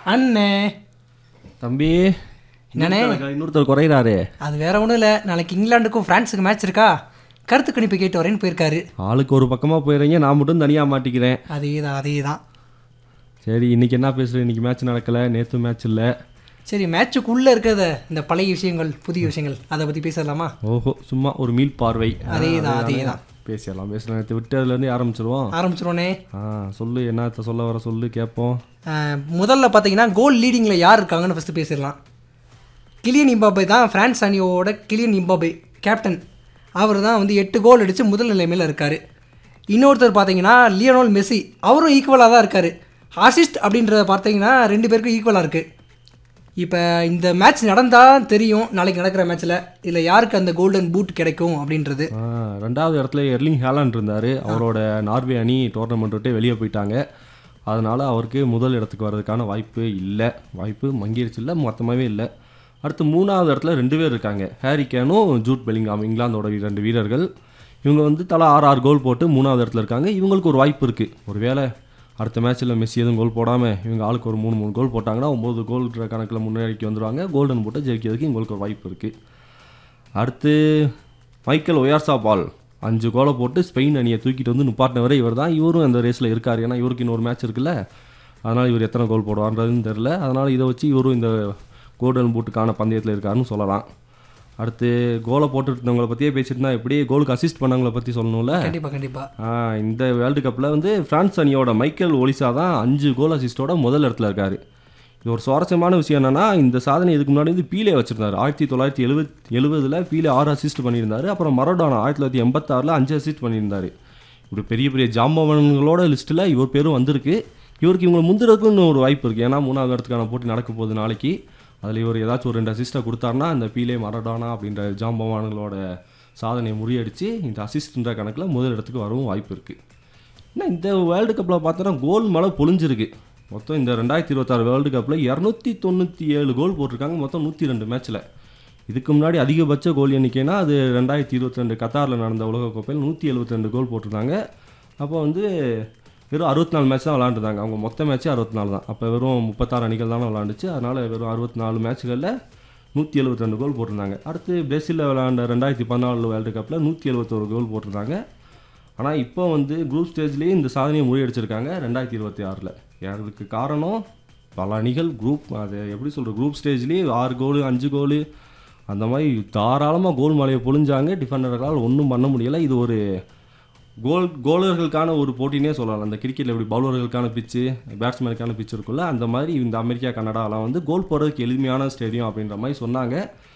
அண்ணே தம்பி என்னண்ணே? இன்னொருத்தர் இன்னொருத்தர் குறையிறாரு அது வேற ஒன்றும் இல்லை நாளைக்கு இங்கிலாந்துக்கும் ஃப்ரான்ஸுக்கு மேட்ச் இருக்கா கருத்து கணிப்பு கேட்டு வரேன்னு போயிருக்காரு ஆளுக்கு ஒரு பக்கமாக போயிடுறீங்க நான் மட்டும் தனியாக மாட்டிக்கிறேன் அதே தான் அதே தான் சரி இன்னைக்கு என்ன பேசுகிறேன் இன்னைக்கு மேட்ச் நடக்கலை நேற்று மேட்ச் இல்லை சரி மேட்சுக்குள்ளே இருக்கிறத இந்த பழைய விஷயங்கள் புதிய விஷயங்கள் அதை பற்றி பேசலாமா ஓஹோ சும்மா ஒரு மீள் பார்வை அதே தான் அதே தான் பேசிடலாம் பேசலாம் நேற்று விட்டதுலேருந்து ஆரம்பிச்சிருவோம் ஆரம்பிச்சிருவோனே ஆ சொல்லு என்னத்த சொல்ல வர சொல்லு கேட்போம் அஹ், முதல்ல பார்த்தீங்கன்னா கோல் லீடிங்கில் யார் இருக்காங்கன்னு ஃபஸ்ட்டு பேசிடலாம் கிலியன் இம்பாபே தான் ஃப்ரான்ஸ் அணியோட கிலியன் இம்பாபே கேப்டன் அவர் தான் வந்து எட்டு கோல் அடித்து முதல் நிலைமையில் இருக்கார் இன்னொருத்தர் பார்த்தீங்கன்னா லியோனல் மெஸ்ஸி அவரும் ஈக்குவலாக தான் இருக்கார் அசிஸ்ட் அப்படின்றத பார்த்தீங்கன்னா ரெண்டு பேருக்கும் ஈக்குவலாக இருக்குது இப்போ இந்த மேட்ச் நடந்தால் தெரியும் நாளைக்கு நடக்கிற மேட்ச்சில் இதில் யாருக்கு அந்த கோல்டன் பூட் கிடைக்கும் அப்படின்றது ஆ, ரெண்டாவது இடத்துல எர்லிங் ஹேலாண்ட் இருந்தார் அவரோட நார்வே அணி டோர்னமெண்ட் விட்டு வெளியே போயிட்டாங்க அதனால் அவருக்கு முதல் இடத்துக்கு வர்றதுக்கான வாய்ப்பு இல்லை வாய்ப்பு மங்கிருச்சு இல்லை மொத்தமாகவே இல்லை அடுத்து மூணாவது இடத்துல ரெண்டு பேர் இருக்காங்க ஹாரி கேனும் ஜூட் பெலிங்காம் இங்கிலாந்தோட வீ- ரெண்டு வீரர்கள் இவங்க வந்து தலா ஆறு ஆறு கோல் போட்டு மூணாவது இடத்துல இருக்காங்க இவங்களுக்கு ஒரு வாய்ப்பு இருக்குது ஒருவேளை அடுத்த மேட்ச்சில் மெஸ்ஸி எதுவும் கோல் போடாமல் இவங்க ஆளுக்கு ஒரு மூணு மூணு கோல் போட்டாங்கன்னா ஒம்பது கோல் கணக்கில் முன்னேறிக்கு வந்துடுவாங்க கோல்டன் போட்டு ஜெயிக்கிறதுக்கு இவங்களுக்கு ஒரு வாய்ப்பு இருக்குது அடுத்து மைக்கேல் ஒயார்சா பால் அஞ்சு கோலை போட்டு ஸ்பெயின் அணியை தூக்கிட்டு வந்து நிப்பாட்டினவரே இவர் தான் இவரும் அந்த ரேஸில் இருக்கார் ஏன்னா இவருக்கு இன்னொரு மேட்ச் இருக்குல்ல அதனால் இவர் எத்தனை கோல் போடுவார்ன்றதுன்னு தெரில அதனால் இதை வச்சு இவரும் இந்த கோல்டன் பூட்டுக்கான பந்தயத்தில் இருக்காருன்னு சொல்லலாம் அடுத்து கோலை போட்டுட்டு இருந்தவங்களை பற்றியே பேசிட்டு இருந்தா எப்படி கோலுக்கு அசிஸ்ட் பண்ணவங்கள பற்றி சொல்லணும்ல கண்டிப்பாக கண்டிப்பாக ஆ, இந்த வேர்ல்டு கப்பில் வந்து பிரான்ஸ் அணியோட மைக்கேல் ஒலிசா தான் அஞ்சு கோல் அசிஸ்டோட முதல் இடத்துல இருக்காரு இது ஒரு சுவாரஸ்யமான விஷயம் என்னன்னா இந்த சாதனை இதுக்கு முன்னாடி வந்து பீலே வச்சிருந்தாரு ஆயிரத்தி தொள்ளாயிரத்தி எழுபத் எழுபதுல பீலே ஆறு அசிஸ்ட் பண்ணியிருந்தாரு அப்புறம் மரடோனா ஆயிரத்தி தொள்ளாயிரத்தி எண்பத்தாறில் அஞ்சு அசிஸ்ட் பண்ணியிருந்தாரு இப்படி பெரிய பெரிய ஜாம்பவன்களோட லிஸ்ட்டில் இவர் பேரும் வந்திருக்கு இவருக்கு இவங்களை முந்துறதுக்கு இன்னும் ஒரு வாய்ப்பு இருக்குது ஏன்னா மூணாவது இடத்துக்கான போட்டி நடக்க போகுது நாளைக்கு அதில் இவர் ஏதாச்சும் ஒரு ரெண்டு அசிஸ்ட்டை கொடுத்தாருன்னா இந்த பீலே மரடானா அப்படின்ற ஜாம்பவான்களோட சாதனையை முறியடிச்சு இந்த அசிஸ்ட்ன்ற கணக்கில் முதல் இடத்துக்கு வரவும் வாய்ப்பு இருக்குது என்ன இந்த வேர்ல்டு கப்பில் பார்த்தோன்னா கோல் மழை பொழிஞ்சிருக்கு மொத்தம் இந்த ரெண்டாயிரத்தி இருபத்தாறு வேர்ல்டு கப்பில் இரநூத்தி தொண்ணூற்றி ஏழு கோல் போட்டிருக்காங்க மொத்தம் நூற்றி ரெண்டு மேட்ச்சில் இதுக்கு முன்னாடி அதிகபட்ச கோல் எண்ணிக்கைனா அது ரெண்டாயிரத்தி இருபத்தி ரெண்டு கத்தாரில் நடந்த உலகக்கோப்பையில் நூற்றி எழுபத்தி ரெண்டு கோல் போட்டிருந்தாங்க அப்போ வந்து வெறும் அறுபத்தி நாலு மேட்ச் தான் விளாண்டுருந்தாங்க அவங்க மொத்த மேட்ச்சே அறுபத்தி நாலு தான் அப்போ வெறும் முப்பத்தாறு அணிகள் தானே விளாண்டுச்சு அதனால் வெறும் அறுபத்தி நாலு மேட்ச்களில் நூற்றி எழுபத்தி ரெண்டு கோல் போட்டிருந்தாங்க அடுத்து பிரேசிலில் விளாண்ட ரெண்டாயிரத்தி பதினாலு வேர்ல்டு கப்பில் நூற்றி எழுபத்தோரு கோல் போட்டிருந்தாங்க ஆனால் இப்போ வந்து குரூப் ஸ்டேஜ்லேயே இந்த சாதனையை முறியடிச்சிருக்காங்க ரெண்டாயிரத்தி இருபத்தி ஆறில் அதுக்கு காரணம் பல அணிகள் குரூப் அது எப்படி சொல்கிற குரூப் ஸ்டேஜ்லேயே ஆறு கோலு அஞ்சு கோலு அந்த மாதிரி தாராளமாக கோல் மலையை பொழிஞ்சாங்க டிஃபெண்டர்களால் ஒன்றும் பண்ண முடியலை இது ஒரு கோல் கோலர்களுக்கான ஒரு போட்டினே சொல்லலாம் அந்த கிரிக்கெட்டில் எப்படி பவுலர்களுக்கான பிச்சு பேட்ஸ்மேனுக்கான பிச்சு இருக்குல்ல அந்த மாதிரி இந்த அமெரிக்கா கனடாலாம் வந்து கோல் போடுறதுக்கு எளிமையான ஸ்டேடியம் அப்படின்ற மாதிரி சொன்னாங்க